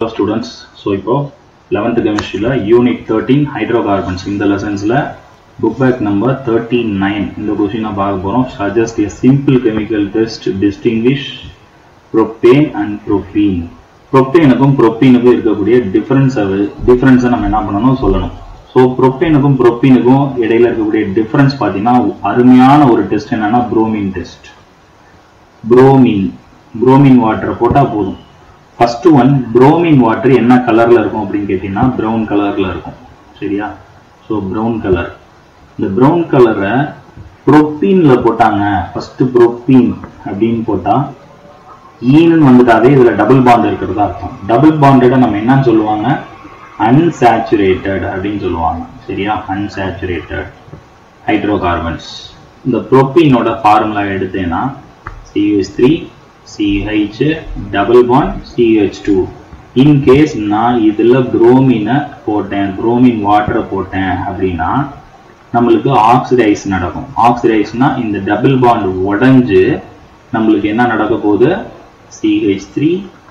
students so இப்போ eleventh கெமிஸ்ட்ரியில் unit thirteen hydrocarbons இந்த லெசன்ஸில் book back number thirty nine இந்த கொஸ்டினை பார்க்க போகிறோம் suggest a simple chemical test distinguish propane and propene ப்ரொப்பேனுக்கும் ப்ரோப்பீனுக்கும் இருக்கக்கூடிய டிஃபரன்ஸ் டிஃபரன்ஸை நம்ம என்ன பண்ணணும் சொல்லணும் ஸோ ப்ரொப்பேனுக்கும் ப்ரோப்பீனுக்கும் இடையில இருக்கக்கூடிய டிஃபரன்ஸ் பார்த்தீங்கன்னா அருமையான ஒரு டெஸ்ட் என்னன்னா புரோமின் டெஸ்ட் புரோமின் புரோமின் வாட்டரை போட்டால் போதும் ஃபர்ஸ்ட் ஒன் புரோமின் வாட்டர் என்ன கலர்ல இருக்கும் அப்படின்னு கேட்டீங்கன்னா ப்ரௌன் கலர்ல இருக்கும் சரியா ஸோ ப்ரௌன் கலர் இந்த ப்ரௌன் கலரை ப்ரோப்பீன்ல போட்டாங்க ஃபர்ஸ்ட் ப்ரோப்பீன் அப்படின்னு போட்டா ஈன்னு வந்துட்டாவே இதுல டபுள் பாண்ட் இருக்கிறதா அர்த்தம் டபுள் பாண்டட நம்ம என்னன்னு சொல்லுவாங்க அன்சாச்சுரேட்டட் அப்படின்னு சொல்லுவாங்க சரியா அன்சாச்சுரேட்டட் ஹைட்ரோகார்பன்ஸ் இந்த ப்ரோப்பீனோட ஃபார்முலா எடுத்தேன்னா CH3 CH double bond CH2 in case நான் இதுல புரோமினை போட்டேன் புரோமின் வாட்டரை போட்டேன் அப்படின்னா நம்மளுக்கு ஆக்சிடைஸ் நடக்கும் ஆக்சிடைஸ்னா இந்த டபுள் பாண்ட் உடைஞ்சு நம்மளுக்கு என்ன நடக்க போகுது CH3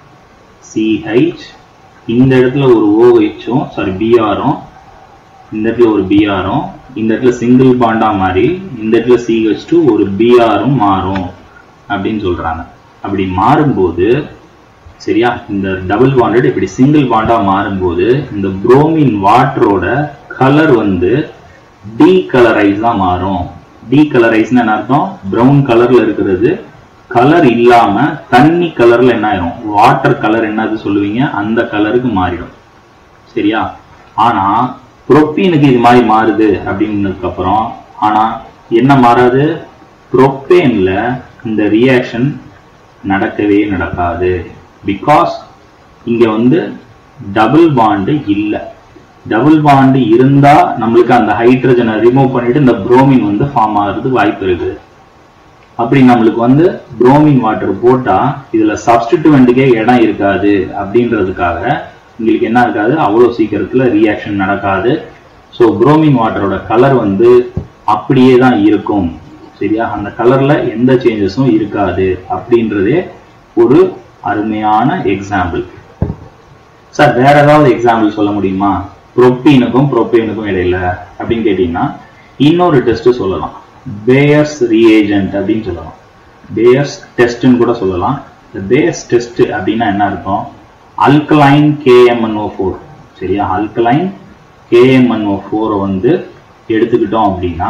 CH இந்த இடத்துல ஒரு OHும் சாரி பிஆரும் இந்த இடத்துல ஒரு பிஆரும் இந்த இடத்துல சிங்கிள் பாண்டா மாறி இந்த இடத்துல CH2 ஒரு பிஆரும் மாறும் அப்படின்னு சொல்றாங்க அப்படி மாறும்போது சரியா இந்த டபுள் பாண்டட் இப்படி சிங்கிள் பாண்டா மாறும்போது இந்த புரோமின் வாட்டரோட கலர் வந்து டீகலரைஸ் தான் மாறும் டீகலரைஸ்னு என்ன அர்த்தம் பிரவுன் கலர்ல இருக்கிறது கலர் இல்லாம தண்ணி கலர்ல என்ன ஆயிரும் வாட்டர் கலர் என்னது சொல்லுவீங்க அந்த கலருக்கு மாறிடும் சரியா ஆனா புரோப்பீனுக்கு இது மாதிரி மாறுது அப்படின்னதுக்கு அப்புறம் ஆனா என்ன மாறாது புரோப்பேன்ல இந்த ரியாக்ஷன் நடக்கவே நடக்காது பிகாஸ் இங்க வந்து டபுள் பாண்டு இல்லை டபுள் பாண்டு இருந்தா நம்மளுக்கு அந்த ஹைட்ரஜனை ரிமூவ் பண்ணிட்டு இந்த புரோமின் வந்து ஃபார்ம் ஆகிறதுக்கு வாய்ப்பு இருக்குது அப்படி நம்மளுக்கு வந்து புரோமின் வாட்டர் போட்டா இதுல சப்ஸ்டிடியூவெண்ட்டுக்கே இடம் இருக்காது அப்படின்றதுக்காக உங்களுக்கு என்ன இருக்காது அவ்வளோ சீக்கிரத்துல ரியாக்ஷன் நடக்காது ஸோ புரோமின் வாட்டரோட கலர் வந்து அப்படியே தான் இருக்கும் சரியா அந்த கலர்ல எந்த சேஞ்சஸும் இருக்காது அப்படின்றதே ஒரு அருமையான எக்ஸாம்பிள் சார் வேற ஏதாவது எக்ஸாம்பிள் சொல்ல முடியுமா ப்ரோப்பீனுக்கும் ப்ரோப்பேனுக்கும் இடையில அப்படின்னு கேட்டீங்கன்னா இன்னொரு டெஸ்ட் சொல்லலாம் பேயர்ஸ் ரியேஜென்ட் அப்படின்னு சொல்லலாம் பேயர்ஸ் டெஸ்ட்னு கூட சொல்லலாம் இந்த பேயர்ஸ் டெஸ்ட் அப்படின்னா என்ன அர்த்தம் அல்கலைன் கேஎம்என்ஓ ஃபோர் சரியா அல்கலைன் கேஎம்என்ஓ ஃபோரை வந்து எடுத்துக்கிட்டோம் அப்படின்னா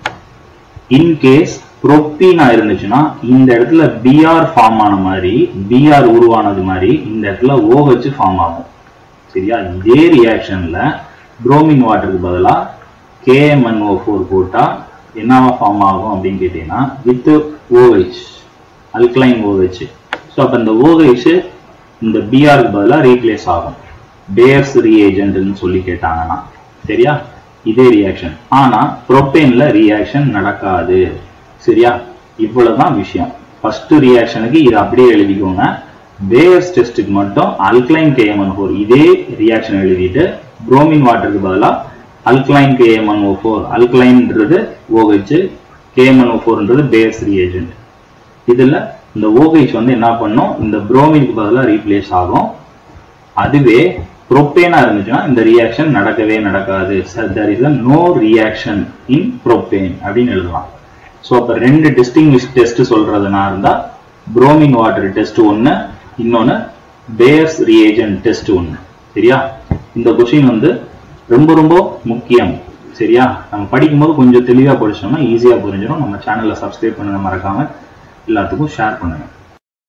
இன்கேஸ் புரோப்பீனா இருந்துச்சுன்னா இந்த இடத்துல பிஆர் ஃபார்ம் ஆன மாதிரி பிஆர் உருவானது மாதிரி இந்த இடத்துல OH ஃபார்ம் ஆகும் சரியா இதே ரியாக்ஷன்ல புரோமின் வாட்டருக்கு பதிலா கேஎம்என்ஓ ஃபோர் போட்டா என்னவா ஃபார்ம் ஆகும் அப்படின்னு கேட்டீங்கன்னா with OH alkaline OH so அப்போ இந்த OH இந்த பிஆருக்கு பதிலாக ரீப்ளேஸ் ஆகும் பேர்ஸ் ரியேஜென்ட்னு சொல்லி கேட்டாங்கன்னா சரியா இதே ரியாக்ஷன் ஆனா புரோப்பேன்ல ரியாக்ஷன் நடக்காது சரியா இவ்வளவுதான் விஷயம் ஃபர்ஸ்ட் ரியாக்ஷனுக்கு இது அப்படியே எழுதிக்கோங்க பேயர்ஸ் டெஸ்ட்டுக்கு மட்டும் அல்கலைன் கேஎம்என் ஃபோர் இதே ரியாக்ஷன் எழுதிட்டு புரோமின் வாட்டருக்கு பதிலாக அல்கலைன் கேஎம்என் ஓ ஃபோர் அல்கலைன்ன்றது ஓஹெச் கேஎம்என் ஓ ஃபோர்ன்றது பேயர்ஸ் ரியேஜென்ட் இதுல இந்த ஓஹெச் வந்து என்ன பண்ணும் இந்த புரோமினுக்கு பதிலாக ரீப்ளேஸ் ஆகும் அதுவே புரோப்பேனா இருந்துச்சுன்னா இந்த ரியாக்ஷன் நடக்கவே நடக்காது there is a no reaction in propane அப்படின்னு எழுதலாம் ஸோ அப்போ ரெண்டு டிஸ்டிங்விஷ் டெஸ்ட் சொல்றதுனா இருந்தா புரோமின் வாட்டர் டெஸ்ட் ஒன்று இன்னொன்று பேயர்ஸ் ரியேஜன் டெஸ்ட் ஒன்று சரியா இந்த கொஸ்டின் வந்து ரொம்ப ரொம்ப முக்கியம் சரியா நம்ம படிக்கும்போது கொஞ்சம் தெளிவாக படிச்சோம்னா ஈஸியாக புரிஞ்சிடும் நம்ம சேனலை சப்ஸ்கிரைப் பண்ணுங்க மறக்காம எல்லாத்துக்கும் ஷேர் பண்ணுங்க